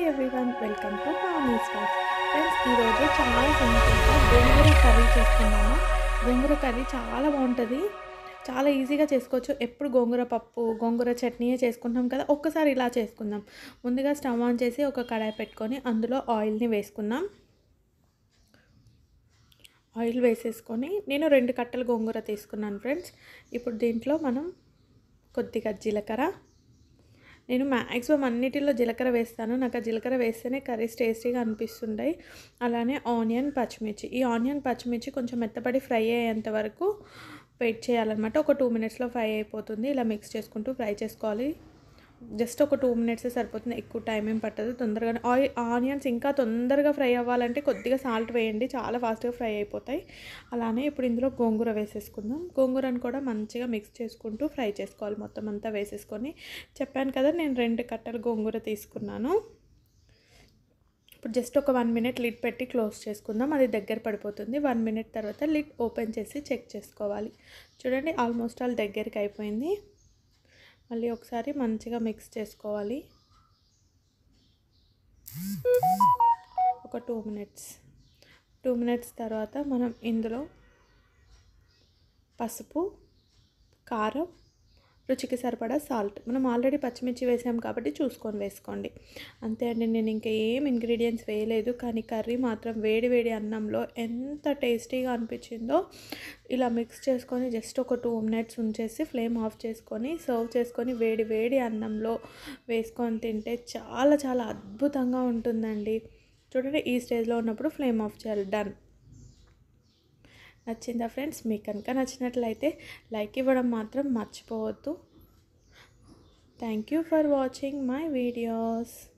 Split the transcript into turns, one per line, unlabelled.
everyone welcome to Pavani stars friends ఈరోజు చాలా సింపుల్గా గోంగూర కర్రీ చేసుకున్నాము గోంగూర కర్రీ చాలా బాగుంటుంది చాలా ఈజీగా చేసుకోవచ్చు ఎప్పుడు గోంగూర పప్పు గోంగూర చట్నీయే చేసుకుంటాం కదా ఒక్కసారి ఇలా చేసుకుందాం ముందుగా స్టవ్ ఆన్ చేసి ఒక కడాయి పెట్టుకొని అందులో ఆయిల్ని వేసుకుందాం ఆయిల్ వేసేసుకొని నేను రెండు కట్టలు గోంగూర తీసుకున్నాను ఫ్రెండ్స్ ఇప్పుడు దీంట్లో మనం కొద్దిగా జీలకర్ర నేను మ్యాక్సిమం అన్నిటిలో జీలకర్ర వేస్తాను నాకు ఆ జీలకర్ర వేస్తేనే కర్రీస్ టేస్టీగా అనిపిస్తుంటాయి అలానే ఆనియన్ పచ్చిమిర్చి ఈ ఆనియన్ పచ్చిమిర్చి కొంచెం మెత్తపడి ఫ్రై అయ్యేంత వరకు వెయిట్ చేయాలన్నమాట ఒక టూ మినిట్స్లో ఫ్రై అయిపోతుంది ఇలా మిక్స్ చేసుకుంటూ ఫ్రై చేసుకోవాలి జస్ట్ ఒక టూ మినిట్స్ సరిపోతుంది ఎక్కువ టైం ఏం పట్టదు తొందరగానే ఆయిల్ ఆనియన్స్ ఇంకా తొందరగా ఫ్రై అవ్వాలంటే కొద్దిగా సాల్ట్ వేయండి చాలా ఫాస్ట్గా ఫ్రై అయిపోతాయి అలానే ఇప్పుడు ఇందులో గోంగూర వేసేసుకుందాం గోంగూరను కూడా మంచిగా మిక్స్ చేసుకుంటూ ఫ్రై చేసుకోవాలి మొత్తం అంతా వేసేసుకొని చెప్పాను కదా నేను రెండు కట్టలు గోంగూర తీసుకున్నాను ఇప్పుడు జస్ట్ ఒక వన్ మినిట్ లిడ్ పెట్టి క్లోజ్ చేసుకుందాం అది దగ్గర పడిపోతుంది వన్ మినిట్ తర్వాత లిడ్ ఓపెన్ చేసి చెక్ చేసుకోవాలి చూడండి ఆల్మోస్ట్ ఆల్ దగ్గరికి అయిపోయింది మళ్ళీ ఒకసారి మంచిగా మిక్స్ చేసుకోవాలి ఒక టూ మినిట్స్ టూ మినిట్స్ తర్వాత మనం ఇందులో పసుపు కారం రుచికి సరిపడా సాల్ట్ మనం ఆల్రెడీ పచ్చిమిర్చి వేసాం కాబట్టి చూసుకొని వేసుకోండి అంతే అండి నేను ఇంకా ఏం ఇంగ్రీడియంట్స్ వేయలేదు కానీ కర్రీ మాత్రం వేడి వేడి అన్నంలో ఎంత టేస్టీగా అనిపించిందో ఇలా మిక్స్ చేసుకొని జస్ట్ ఒక టూ మినిట్స్ ఉంచేసి ఫ్లేమ్ ఆఫ్ చేసుకొని సర్వ్ చేసుకొని వేడి వేడి అన్నంలో వేసుకొని తింటే చాలా చాలా అద్భుతంగా ఉంటుందండి చూడండి ఈ స్టేజ్లో ఉన్నప్పుడు ఫ్లేమ్ ఆఫ్ చేయాలి డన్ నచ్చిందా ఫ్రెండ్స్ మీకు కనుక నచ్చినట్లయితే లైక్ ఇవ్వడం మాత్రం మర్చిపోవద్దు thank you for watching my videos